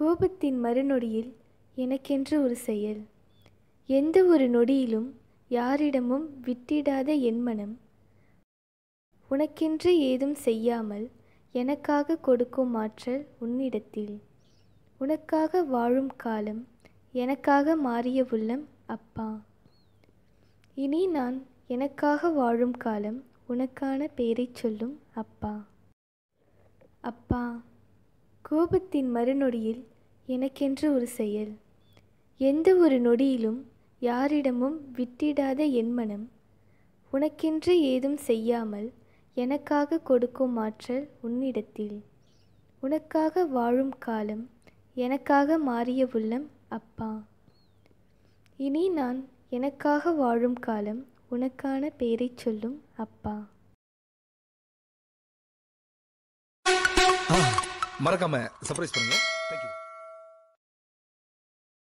கோபத்தின் மறுநொடியில் எனக்கென்று ஒரு செயல் எந்த ஒரு நொடியிலும் யாரிடமும் விட்டிடாத என் மனம் உனக்கென்று ஏதும் செய்யாமல் எனக்காக கொடுக்கும் ஆற்றல் உன்னிடத்தில் உனக்காக வாழும் காலம் எனக்காக மாறிய உள்ளம் அப்பா இனி நான் எனக்காக வாழும் காலம் உனக்கான பெயரைச் சொல்லும் அப்பா அப்பா கோபத்தின் மறுநொடியில் எனக்கென்று ஒரு செயல் எந்த ஒரு நொடியிலும் யாரிடமும் விட்டிடாத என் மனம் உனக்கென்று ஏதும் செய்யாமல் எனக்காக கொடுக்கும் ஆற்றல் உன்னிடத்தில் உனக்காக வாழும் காலம் எனக்காக மாறிய உள்ளம் அப்பா இனி நான் எனக்காக வாழும் காலம் உனக்கான பெயரைச் சொல்லும் அப்பா மறக்காம சர்ப்ரைஸ் பண்ணுங்க தேங்க்யூ